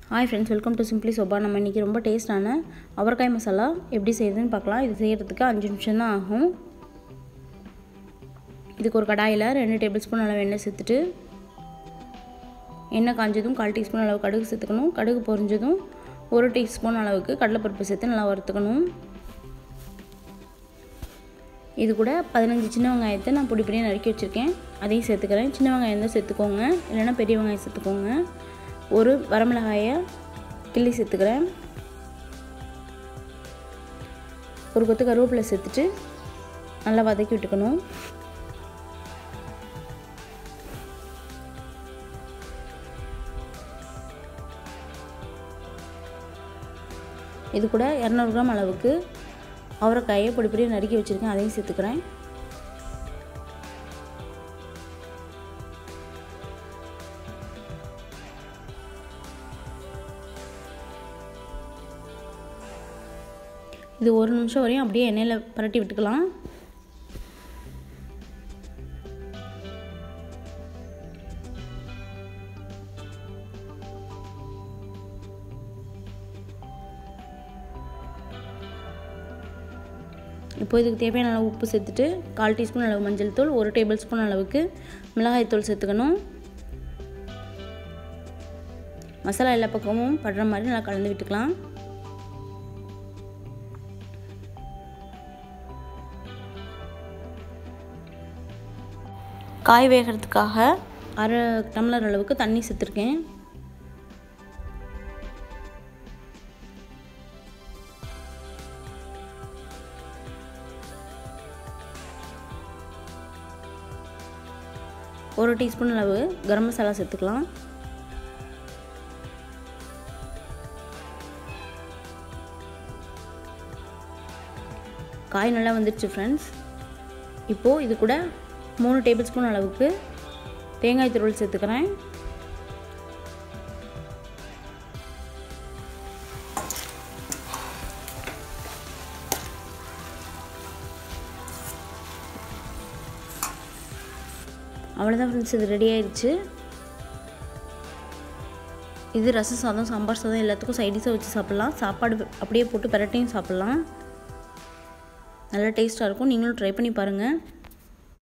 hi friends welcome to simply sofa நம்ம இன்றைக்கி ரொம்ப டேஸ்டான அவரைக்காய் மசாலா எப்படி செய்யுதுன்னு பார்க்கலாம் இது செய்கிறதுக்கு அஞ்சு நிமிஷம் தான் ஆகும் இதுக்கு ஒரு கடாயில் ரெண்டு டேபிள் ஸ்பூன் அளவு எண்ணெய் சேர்த்துட்டு எண்ணெய் காஞ்சதும் கால் டீஸ்பூன் அளவு கடுகு சேர்த்துக்கணும் கடுகு பொரிஞ்சதும் ஒரு டீஸ்பூன் அளவுக்கு கடலைப்பருப்பு சேர்த்து நல்லா வறுத்துக்கணும் இது கூட பதினஞ்சு சின்ன வெங்காயத்தை நான் பொடி பொடியாக நறுக்கி வச்சுருக்கேன் அதையும் சேர்த்துக்கிறேன் சின்ன வெங்காயம் தான் சேர்த்துக்கோங்க இல்லைன்னா பெரிய வெங்காயம் சேர்த்துக்கோங்க ஒரு வரமிளகாயை கிள்ளி சேர்த்துக்கிறேன் ஒரு கொத்து கருவேப்பிலை சேர்த்துட்டு நல்லா வதக்கி விட்டுக்கணும் இது கூட இரநூறு கிராம் அளவுக்கு அவரைக்காயை பொடி பொடியாக நறுக்கி வச்சுருக்கேன் அதையும் சேர்த்துக்கிறேன் இது ஒரு நிமிஷம் வரையும் அப்படியே எண்ணெயில் பரட்டி விட்டுக்கலாம் இப்போ இதுக்கு தேவையான அளவு உப்பு சேர்த்துட்டு கால் டீஸ்பூன் அளவு மஞ்சள் தூள் ஒரு டேபிள் ஸ்பூன் அளவுக்கு மிளகாய் தூள் சேர்த்துக்கணும் மசாலா எல்லா பக்கமும் படுற மாதிரி நல்லா கலந்து விட்டுக்கலாம் காய் வேகிறதுக்காக அரை டம்ளர் அளவுக்கு தண்ணி சேர்த்துருக்கேன் ஒரு டீஸ்பூன் அளவு கரம் மசாலா சேர்த்துக்கலாம் காய் நல்லா வந்துடுச்சு ஃப்ரெண்ட்ஸ் இப்போது இது கூட மூணு டேபிள் ஸ்பூன் அளவுக்கு தேங்காய் துருவல் சேர்த்துக்கிறேன் அவ்வளோதான் ஃப்ரெண்ட்ஸ் இது ரெடி ஆயிடுச்சு இது ரசம் சாதம் சாம்பார் சாதம் எல்லாத்துக்கும் சைடிஷாக வச்சு சாப்பிட்லாம் சாப்பாடு அப்படியே போட்டு பரட்டையும் சாப்பிட்லாம் நல்லா டேஸ்ட்டாக இருக்கும் நீங்களும் ட்ரை பண்ணி பாருங்கள்